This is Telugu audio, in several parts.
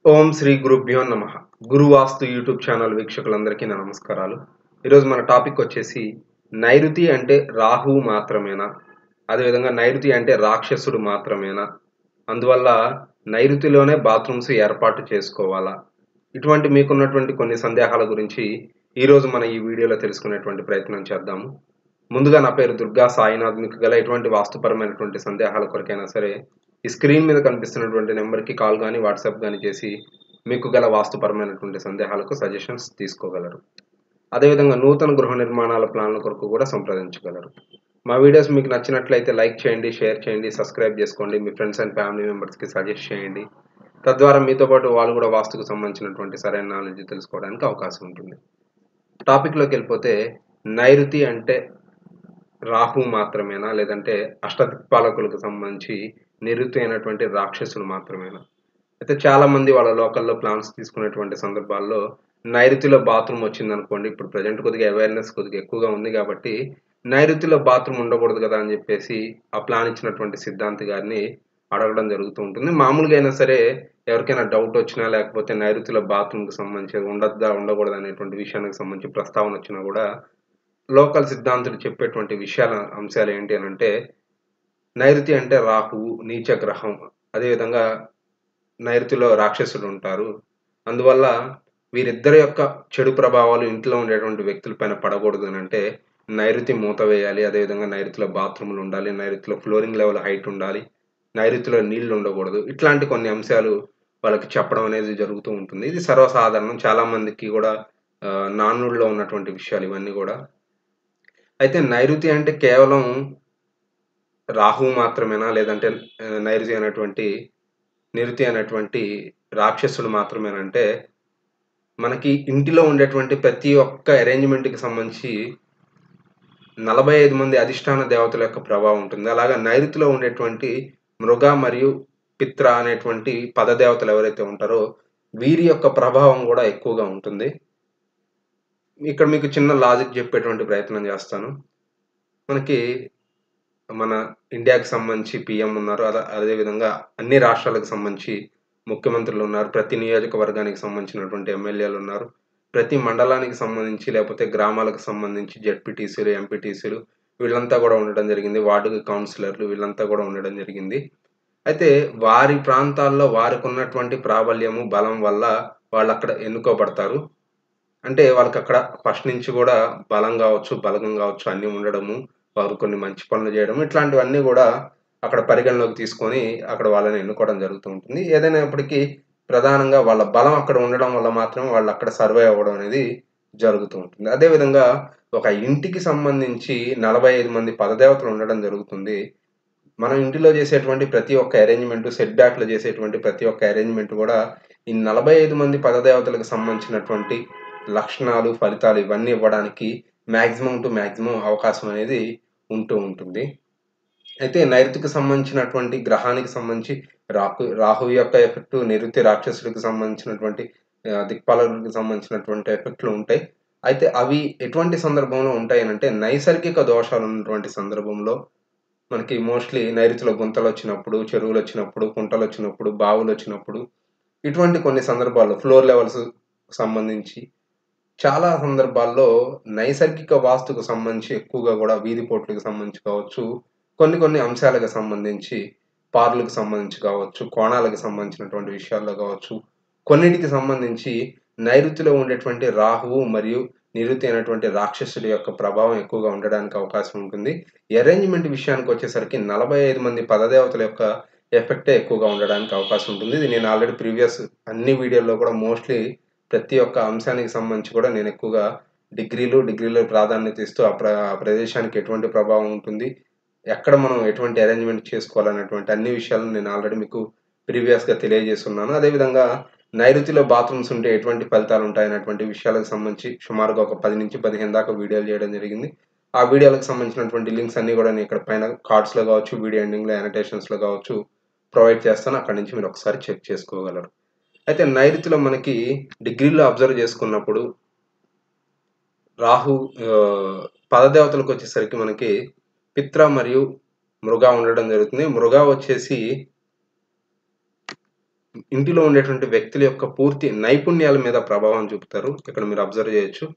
ఓం శ్రీ గురుభ్యో నమ గురువాస్తు యూట్యూబ్ ఛానల్ వీక్షకులందరికీ నా నమస్కారాలు ఈరోజు మన టాపిక్ వచ్చేసి నైరుతి అంటే రాహువు మాత్రమేనా అదేవిధంగా నైరుతి అంటే రాక్షసుడు మాత్రమేనా అందువల్ల నైరుతిలోనే బాత్రూమ్స్ ఏర్పాటు చేసుకోవాలా ఇటువంటి మీకున్నటువంటి కొన్ని సందేహాల గురించి ఈరోజు మన ఈ వీడియోలో తెలుసుకునేటువంటి ప్రయత్నం చేద్దాము ముందుగా నా పేరు దుర్గా సాయినాథ్ మీకు గల ఎటువంటి వాస్తుపరమైనటువంటి సందేహాల కొరకైనా సరే ఈ స్క్రీన్ మీద కనిపిస్తున్నటువంటి నెంబర్కి కాల్ కానీ వాట్సాప్ కానీ చేసి మీకు గల వాస్తుపరమైనటువంటి సందేహాలకు సజెషన్స్ తీసుకోగలరు అదేవిధంగా నూతన గృహ నిర్మాణాల ప్లాన్ల కొరకు కూడా సంప్రదించగలరు మా వీడియోస్ మీకు నచ్చినట్లయితే లైక్ చేయండి షేర్ చేయండి సబ్స్క్రైబ్ చేసుకోండి మీ ఫ్రెండ్స్ అండ్ ఫ్యామిలీ మెంబర్స్కి సజెస్ట్ చేయండి తద్వారా మీతో పాటు వాళ్ళు కూడా వాస్తుకు సంబంధించినటువంటి సరైన నాలెడ్జ్ తెలుసుకోవడానికి అవకాశం ఉంటుంది టాపిక్లోకి వెళ్ళిపోతే నైరుతి అంటే రాహు మాత్రమేనా లేదంటే అష్టదిక్పాలకులకు సంబంధించి నిరుతి అయినటువంటి రాక్షసులు మాత్రమేనా అయితే చాలా మంది వాళ్ళ లోకల్లో ప్లాన్స్ తీసుకునేటువంటి సందర్భాల్లో నైరుతిలో బాత్రూమ్ వచ్చింది అనుకోండి ఇప్పుడు ప్రజెంట్ కొద్దిగా అవేర్నెస్ కొద్దిగా ఎక్కువగా ఉంది కాబట్టి నైరుతిలో బాత్రూమ్ ఉండకూడదు కదా అని చెప్పేసి ఆ ప్లాన్ ఇచ్చినటువంటి సిద్ధాంతి గారిని అడగడం జరుగుతూ ఉంటుంది మామూలుగా అయినా సరే ఎవరికైనా డౌట్ వచ్చినా లేకపోతే నైరుతిలో బాత్రూమ్కి సంబంధించి ఉండద్దా ఉండకూడదు అనేటువంటి విషయానికి సంబంధించి ప్రస్తావన వచ్చినా కూడా లోకల్ సిద్ధాంతులు చెప్పేటువంటి విషయాల అంశాలు ఏంటి అని అంటే నైరుతి అంటే రాహువు నీచ గ్రహం అదేవిధంగా నైరుతిలో రాక్షసులు ఉంటారు అందువల్ల వీరిద్దరి యొక్క చెడు ప్రభావాలు ఇంట్లో ఉండేటువంటి వ్యక్తులపైన పడకూడదు అని అంటే నైరుతి మూత వేయాలి అదేవిధంగా నైరుతిలో బాత్రూములు ఉండాలి నైరుతిలో ఫ్లోరింగ్ లెవెల్ హైట్ ఉండాలి నైరుతిలో నీళ్లు ఉండకూడదు ఇట్లాంటి కొన్ని అంశాలు వాళ్ళకి చెప్పడం అనేది జరుగుతూ ఉంటుంది ఇది సర్వసాధారణం చాలా మందికి కూడా నానుడిలో ఉన్నటువంటి విషయాలు ఇవన్నీ కూడా అయితే నైరుతి అంటే కేవలం రాహు మాత్రమేనా లేదంటే నైరుతి అనేటువంటి నిరుతి అనేటువంటి రాక్షసుడు మాత్రమేనంటే మనకి ఇంటిలో ఉండేటువంటి ప్రతి ఒక్క అరేంజ్మెంట్కి సంబంధించి నలభై ఐదు మంది అధిష్టాన దేవతల యొక్క ప్రభావం ఉంటుంది అలాగా నైరుతిలో ఉండేటువంటి మృగ మరియు పిత్ర అనేటువంటి పదదేవతలు ఎవరైతే ఉంటారో వీరి యొక్క ప్రభావం కూడా ఎక్కువగా ఉంటుంది ఇక్కడ మీకు చిన్న లాజిక్ చెప్పేటువంటి ప్రయత్నం చేస్తాను మనకి మన ఇండియాకి సంబంధించి పిఎం ఉన్నారు అలా అదేవిధంగా అన్ని రాష్ట్రాలకు సంబంధించి ముఖ్యమంత్రులు ఉన్నారు ప్రతి నియోజకవర్గానికి సంబంధించినటువంటి ఎమ్మెల్యేలు ఉన్నారు ప్రతి మండలానికి సంబంధించి లేకపోతే గ్రామాలకు సంబంధించి జెడ్పీటీసీలు ఎంపీటీసీలు వీళ్ళంతా కూడా ఉండడం జరిగింది వార్డు కౌన్సిలర్లు వీళ్ళంతా కూడా ఉండడం జరిగింది అయితే వారి ప్రాంతాల్లో వారికి ఉన్నటువంటి ప్రాబల్యము బలం వల్ల వాళ్ళు అక్కడ ఎన్నుకోబడతారు అంటే వాళ్ళకి అక్కడ ఫస్ట్ నుంచి కూడా బలం కావచ్చు బలగం కావచ్చు అన్నీ ఉండడము వారు కొన్ని మంచి పనులు చేయడం ఇట్లాంటివన్నీ కూడా అక్కడ పరిగణలోకి తీసుకొని అక్కడ వాళ్ళని ఎన్నుకోవడం జరుగుతూ ఉంటుంది ఏదైనప్పటికీ ప్రధానంగా వాళ్ళ బలం అక్కడ ఉండడం వల్ల మాత్రమే వాళ్ళు అక్కడ సర్వే అవ్వడం అనేది జరుగుతూ ఉంటుంది అదేవిధంగా ఒక ఇంటికి సంబంధించి నలభై ఐదు మంది పదదేవతలు ఉండడం జరుగుతుంది మనం ఇంటిలో చేసేటువంటి ప్రతి ఒక్క అరేంజ్మెంట్ సెట్ బ్యాక్లో చేసేటువంటి ప్రతి ఒక్క అరేంజ్మెంట్ కూడా ఈ నలభై ఐదు మంది పదదేవతలకు సంబంధించినటువంటి లక్షణాలు ఫలితాలు ఇవన్నీ ఇవ్వడానికి మ్యాక్సిమం టు మ్యాక్సిమం అవకాశం అనేది ఉంటూ ఉంటుంది అయితే నైరుతికి సంబంధించినటువంటి గ్రహానికి సంబంధించి రాహు రాహు యొక్క ఎఫెక్ట్ నిరుతి రాక్షసుడికి సంబంధించినటువంటి దిక్పాలకు సంబంధించినటువంటి ఎఫెక్ట్లు ఉంటాయి అయితే అవి ఎటువంటి సందర్భంలో ఉంటాయి అంటే నైసర్గిక దోషాలు ఉన్నటువంటి సందర్భంలో మనకి మోస్ట్లీ నైరుతిలో గుంతలు వచ్చినప్పుడు చెరువులు వచ్చినప్పుడు కుంటలు వచ్చినప్పుడు బావులు వచ్చినప్పుడు ఇటువంటి కొన్ని సందర్భాల్లో ఫ్లోర్ లెవెల్స్ సంబంధించి చాలా సందర్భాల్లో నైసర్గిక వాస్తుకు సంబంధించి ఎక్కువగా కూడా వీధి పోట్లకు సంబంధించి కావచ్చు కొన్ని కొన్ని అంశాలకు సంబంధించి పార్లకు సంబంధించి కావచ్చు కోణాలకు సంబంధించినటువంటి విషయాల్లో కావచ్చు కొన్నిటికి సంబంధించి నైరుతిలో ఉండేటువంటి రాహువు మరియు నిరుతి అయినటువంటి రాక్షసుడి యొక్క ప్రభావం ఎక్కువగా ఉండడానికి అవకాశం ఉంటుంది అరేంజ్మెంట్ విషయానికి వచ్చేసరికి నలభై ఐదు మంది పదదేవతల యొక్క ఎఫెక్టే ఎక్కువగా ఉండడానికి అవకాశం ఉంటుంది ఇది నేను ఆల్రెడీ ప్రీవియస్ అన్ని వీడియోల్లో కూడా మోస్ట్లీ ప్రతి ఒక్క అంశానికి సంబంధించి కూడా నేను ఎక్కువగా డిగ్రీలు డిగ్రీలో ప్రాధాన్యత ఇస్తూ ఆ ప్ర ప్రదేశానికి ఎటువంటి ప్రభావం ఉంటుంది ఎక్కడ మనం ఎటువంటి అరేంజ్మెంట్ చేసుకోవాలనేటువంటి అన్ని విషయాలను నేను ఆల్రెడీ మీకు ప్రీవియస్గా తెలియజేస్తున్నాను అదేవిధంగా నైరుతిలో బాత్రూమ్స్ ఉంటే ఎటువంటి ఫలితాలు ఉంటాయనేటువంటి విషయాలకు సంబంధించి సుమారుగా ఒక పది నుంచి పదిహేను దాకా వీడియోలు చేయడం జరిగింది ఆ వీడియోలకు సంబంధించినటువంటి లింక్స్ అన్ని కూడా నేను ఇక్కడ పైన కార్డ్స్లో కావచ్చు వీడియో ఎండింగ్లో యానిటేషన్స్లో కావచ్చు ప్రొవైడ్ చేస్తాను అక్కడ నుంచి మీరు ఒకసారి చెక్ చేసుకోగలరు అయితే నైరుతిలో మనకి డిగ్రీలో అబ్జర్వ్ చేసుకున్నప్పుడు రాహు పదదేవతలకు వచ్చేసరికి మనకి పిత్ర మరియు మృగ ఉండడం జరుగుతుంది మృగ వచ్చేసి ఇంటిలో ఉండేటువంటి వ్యక్తుల యొక్క పూర్తి నైపుణ్యాల మీద ప్రభావం చూపుతారు ఇక్కడ మీరు అబ్జర్వ్ చేయొచ్చు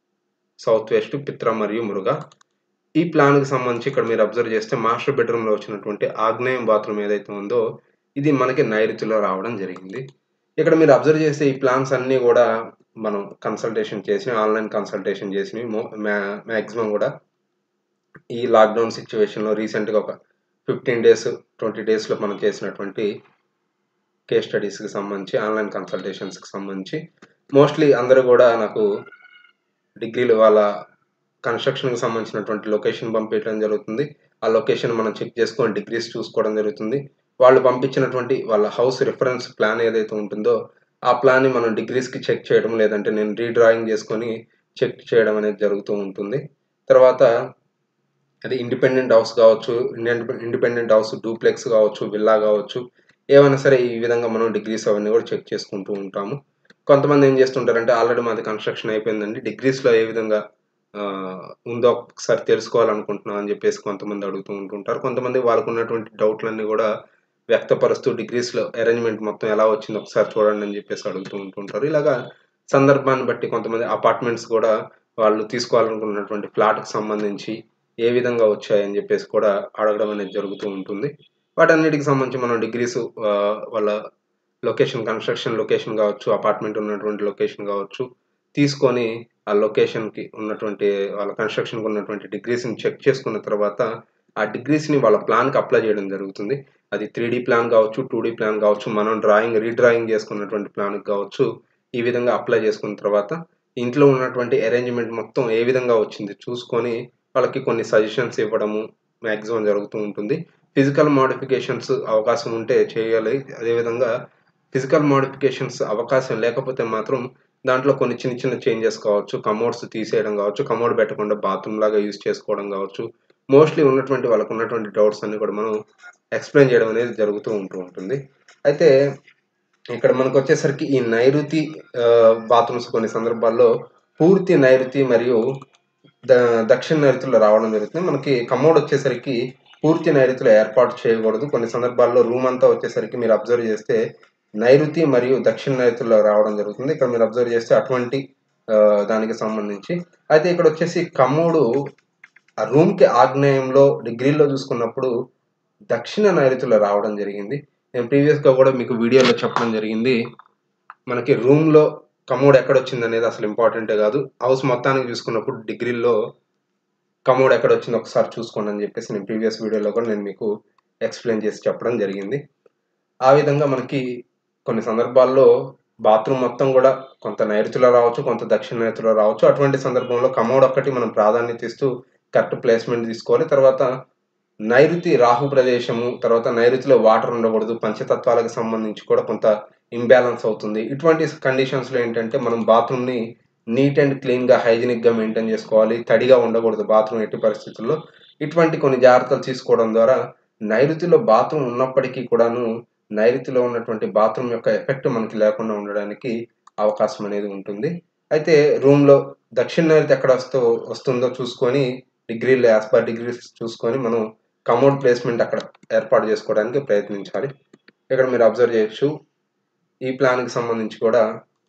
సౌత్ వెస్ట్ పిత్ర మరియు మురుగా ఈ ప్లాన్కి సంబంధించి ఇక్కడ మీరు అబ్జర్వ్ చేస్తే మాస్టర్ బెడ్రూమ్లో వచ్చినటువంటి ఆగ్నేయం బాత్రూమ్ ఏదైతే ఉందో ఇది మనకి నైరుతిలో రావడం జరిగింది ఇక్కడ మీరు అబ్జర్వ్ చేస్తే ఈ ప్లాన్స్ అన్నీ కూడా మనం కన్సల్టేషన్ చేసి ఆన్లైన్ కన్సల్టేషన్ చేసి మ్యాక్సిమం కూడా ఈ లాక్డౌన్ సిచ్యువేషన్లో రీసెంట్గా ఒక ఫిఫ్టీన్ డేస్ ట్వంటీ డేస్లో మనం చేసినటువంటి కేస్ స్టడీస్కి సంబంధించి ఆన్లైన్ కన్సల్టేషన్స్కి సంబంధించి మోస్ట్లీ అందరూ కూడా నాకు డిగ్రీలు వాళ్ళ కన్స్ట్రక్షన్కి సంబంధించినటువంటి లొకేషన్ పంపించడం జరుగుతుంది ఆ లొకేషన్ మనం చెక్ చేసుకొని డిగ్రీస్ చూసుకోవడం జరుగుతుంది వాళ్ళు పంపించినటువంటి వాళ్ళ హౌస్ రిఫరెన్స్ ప్లాన్ ఏదైతే ఉంటుందో ఆ ప్లాన్ని మనం డిగ్రీస్కి చెక్ చేయడం లేదంటే నేను రీడ్రాయింగ్ చేసుకొని చెక్ చేయడం అనేది జరుగుతూ ఉంటుంది తర్వాత అది ఇండిపెండెంట్ హౌస్ కావచ్చు ఇండిపెండెంట్ హౌస్ డూప్లెక్స్ కావచ్చు విల్లా కావచ్చు ఏమైనా సరే ఈ విధంగా మనం డిగ్రీస్ అవన్నీ కూడా చెక్ చేసుకుంటూ ఉంటాము కొంతమంది ఏం చేస్తుంటారంటే ఆల్రెడీ మాది కన్స్ట్రక్షన్ అయిపోయిందండి డిగ్రీస్లో ఏ విధంగా ఉందో ఒకసారి తెలుసుకోవాలనుకుంటున్నాం అని చెప్పేసి కొంతమంది అడుగుతూ ఉంటుంటారు కొంతమంది వాళ్ళకు ఉన్నటువంటి డౌట్లన్నీ కూడా వ్యక్తపరుస్తూ డిగ్రీస్లో అరేంజ్మెంట్ మొత్తం ఎలా వచ్చిందో ఒకసారి చూడండి అని చెప్పేసి అడుగుతూ ఉంటుంటారు ఇలాగా సందర్భాన్ని బట్టి కొంతమంది అపార్ట్మెంట్స్ కూడా వాళ్ళు తీసుకోవాలనుకున్నటువంటి ఫ్లాట్కి సంబంధించి ఏ విధంగా వచ్చాయని చెప్పేసి కూడా అడగడం అనేది జరుగుతూ ఉంటుంది వాటన్నిటికి సంబంధించి మనం డిగ్రీస్ వాళ్ళ లొకేషన్ కన్స్ట్రక్షన్ లొకేషన్ కావచ్చు అపార్ట్మెంట్ ఉన్నటువంటి లొకేషన్ కావచ్చు తీసుకొని ఆ లొకేషన్కి ఉన్నటువంటి వాళ్ళ కన్స్ట్రక్షన్కి ఉన్నటువంటి డిగ్రీస్ని చెక్ చేసుకున్న తర్వాత ఆ డిగ్రీస్ని వాళ్ళ ప్లాన్కి అప్లై చేయడం జరుగుతుంది అది త్రీ ప్లాన్ కావచ్చు టూ ప్లాన్ కావచ్చు మనం డ్రాయింగ్ రీడ్రాయింగ్ చేసుకున్నటువంటి ప్లాన్కి కావచ్చు ఈ విధంగా అప్లై చేసుకున్న తర్వాత ఇంట్లో ఉన్నటువంటి అరేంజ్మెంట్ మొత్తం ఏ విధంగా వచ్చింది చూసుకొని వాళ్ళకి కొన్ని సజెషన్స్ ఇవ్వడము మ్యాక్సిమం జరుగుతూ ఉంటుంది ఫిజికల్ మోడిఫికేషన్స్ అవకాశం ఉంటే చేయాలి అదేవిధంగా ఫిజికల్ మోడిఫికేషన్స్ అవకాశం లేకపోతే మాత్రం దాంట్లో కొన్ని చిన్న చిన్న చేంజెస్ కావచ్చు కమోడ్స్ తీసేయడం కావచ్చు కమోడ్ పెట్టకుండా బాత్రూమ్ లాగా యూజ్ చేసుకోవడం కావచ్చు మోస్ట్లీ ఉన్నటువంటి వాళ్ళకు ఉన్నటువంటి డౌట్స్ అన్ని కూడా మనం ఎక్స్ప్లెయిన్ చేయడం అనేది జరుగుతూ ఉంటూ ఉంటుంది అయితే ఇక్కడ మనకు వచ్చేసరికి ఈ నైరుతి బాత్రూమ్స్ కొన్ని సందర్భాల్లో పూర్తి నైరుతి మరియు దక్షిణ నైరుతిలో రావడం జరుగుతుంది మనకి కమోడ్ వచ్చేసరికి పూర్తి నైరుతిలో ఏర్పాటు చేయకూడదు కొన్ని సందర్భాల్లో రూమ్ అంతా వచ్చేసరికి మీరు అబ్జర్వ్ చేస్తే నైరుతి మరియు దక్షిణ నైరుతిలో రావడం జరుగుతుంది ఇక్కడ మీరు అబ్జర్వ్ చేస్తే అటువంటి దానికి సంబంధించి అయితే ఇక్కడ వచ్చేసి కమోడు ఆ రూమ్కి ఆగ్నేయంలో డిగ్రీలో చూసుకున్నప్పుడు దక్షిణ నైరుతిలో రావడం జరిగింది నేను ప్రీవియస్గా కూడా మీకు వీడియోలో చెప్పడం జరిగింది మనకి రూమ్లో కమోడ్ ఎక్కడ వచ్చింది అనేది అసలు ఇంపార్టెంటే కాదు హౌస్ మొత్తానికి చూసుకున్నప్పుడు డిగ్రీలో కమోడ్ ఎక్కడ వచ్చిందో ఒకసారి చూసుకోండి అని చెప్పేసి నేను ప్రీవియస్ వీడియోలో కూడా నేను మీకు ఎక్స్ప్లెయిన్ చేసి చెప్పడం జరిగింది ఆ విధంగా మనకి కొన్ని సందర్భాల్లో బాత్రూమ్ మొత్తం కూడా కొంత నైరుతిలో రావచ్చు కొంత దక్షిణ నైరుతిలో రావచ్చు అటువంటి సందర్భంలో కమోడ్ ఒక్కటి మనం ప్రాధాన్యత ఇస్తూ కరెక్ట్ ప్లేస్మెంట్ తీసుకోవాలి తర్వాత నైరుతి రాహు ప్రదేశము తర్వాత నైరుతిలో వాటర్ ఉండకూడదు పంచతత్వాలకు సంబంధించి కూడా కొంత ఇంబ్యాలెన్స్ అవుతుంది ఇటువంటి కండిషన్స్లో ఏంటంటే మనం బాత్రూమ్ని నీట్ అండ్ క్లీన్గా హైజీనిక్గా మెయింటైన్ చేసుకోవాలి తడిగా ఉండకూడదు బాత్రూమ్ ఎట్టి పరిస్థితుల్లో ఇటువంటి కొన్ని జాగ్రత్తలు తీసుకోవడం ద్వారా నైరుతిలో బాత్రూమ్ ఉన్నప్పటికీ కూడాను నైరుతిలో ఉన్నటువంటి బాత్రూమ్ యొక్క ఎఫెక్ట్ మనకి లేకుండా ఉండడానికి అవకాశం అనేది ఉంటుంది అయితే రూమ్లో దక్షిణ నైరుతి ఎక్కడ వస్తూ వస్తుందో చూసుకొని డిగ్రీలు యాజ్ పర్ డిగ్రీస్ చూసుకొని మనం కమోడ్ ప్లేస్మెంట్ అక్కడ ఏర్పాటు చేసుకోవడానికి ప్రయత్నించాలి ఇక్కడ మీరు అబ్జర్వ్ చేయొచ్చు ఈ ప్లాన్కి సంబంధించి కూడా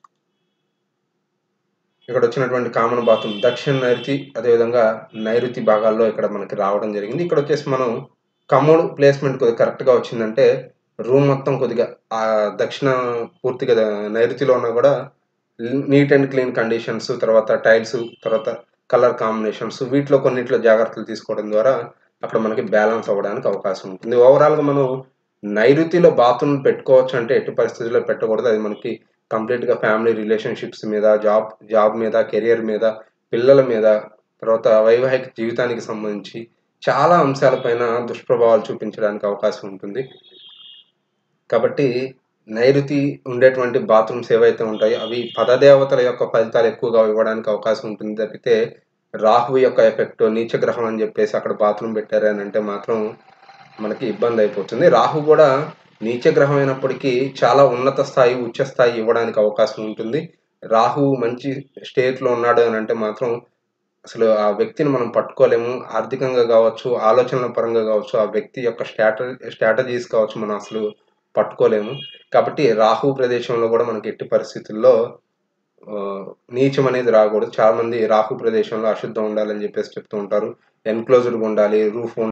ఇక్కడ వచ్చినటువంటి కామన్ బాత్రూమ్ దక్షిణ నైరుతి అదేవిధంగా నైరుతి భాగాల్లో ఇక్కడ మనకి రావడం జరిగింది ఇక్కడ వచ్చేసి మనం కమోడ్ ప్లేస్మెంట్ కొద్దిగా కరెక్ట్గా వచ్చిందంటే రూమ్ మొత్తం కొద్దిగా ఆ దక్షిణ పూర్తిగా నైరుతిలో ఉన్నా కూడా నీట్ అండ్ క్లీన్ కండిషన్స్ తర్వాత టైల్స్ తర్వాత కలర్ కాంబినేషన్స్ వీటిలో కొన్నిట్లో జాగ్రత్తలు తీసుకోవడం ద్వారా అక్కడ మనకి బ్యాలెన్స్ అవ్వడానికి అవకాశం ఉంటుంది ఓవరాల్గా మనం నైరుతిలో బాత్రూమ్ పెట్టుకోవచ్చు అంటే ఎట్టి పరిస్థితుల్లో పెట్టకూడదు అది మనకి కంప్లీట్గా ఫ్యామిలీ రిలేషన్షిప్స్ మీద జాబ్ జాబ్ మీద కెరియర్ మీద పిల్లల మీద తర్వాత వైవాహిక జీవితానికి సంబంధించి చాలా అంశాలపైన దుష్ప్రభావాలు చూపించడానికి అవకాశం ఉంటుంది కాబట్టి నైరుతి ఉండేటువంటి బాత్రూమ్స్ ఏవైతే ఉంటాయో అవి పదదేవతల యొక్క ఫలితాలు ఎక్కువగా ఇవ్వడానికి అవకాశం ఉంటుంది తప్పితే రాహు యొక్క ఎఫెక్ట్ నీచగ్రహం అని చెప్పేసి అక్కడ బాత్రూమ్ పెట్టారని అంటే మాత్రం మనకి ఇబ్బంది అయిపోతుంది రాహు కూడా నీచగ్రహం అయినప్పటికీ చాలా ఉన్నత స్థాయి ఉచ్చ స్థాయి ఇవ్వడానికి అవకాశం ఉంటుంది రాహు మంచి స్టేట్లో ఉన్నాడు అని అంటే మాత్రం అసలు ఆ వ్యక్తిని మనం పట్టుకోలేము ఆర్థికంగా కావచ్చు ఆలోచనల పరంగా కావచ్చు ఆ వ్యక్తి యొక్క స్ట్రాట స్ట్రాటజీస్ కావచ్చు మనం అసలు పట్టుకోలేము కాబట్టి రాహు ప్రదేశంలో కూడా మనకి ఎట్టి పరిస్థితుల్లో ఆ, నీచం అనేది రాకూడదు చాలా మంది రాహు ప్రదేశంలో అశుద్ధం ఉండాలని చెప్పేసి చెప్తూ ఉంటారు ఎన్క్లోజ్డ్గా ఉండాలి రూఫ్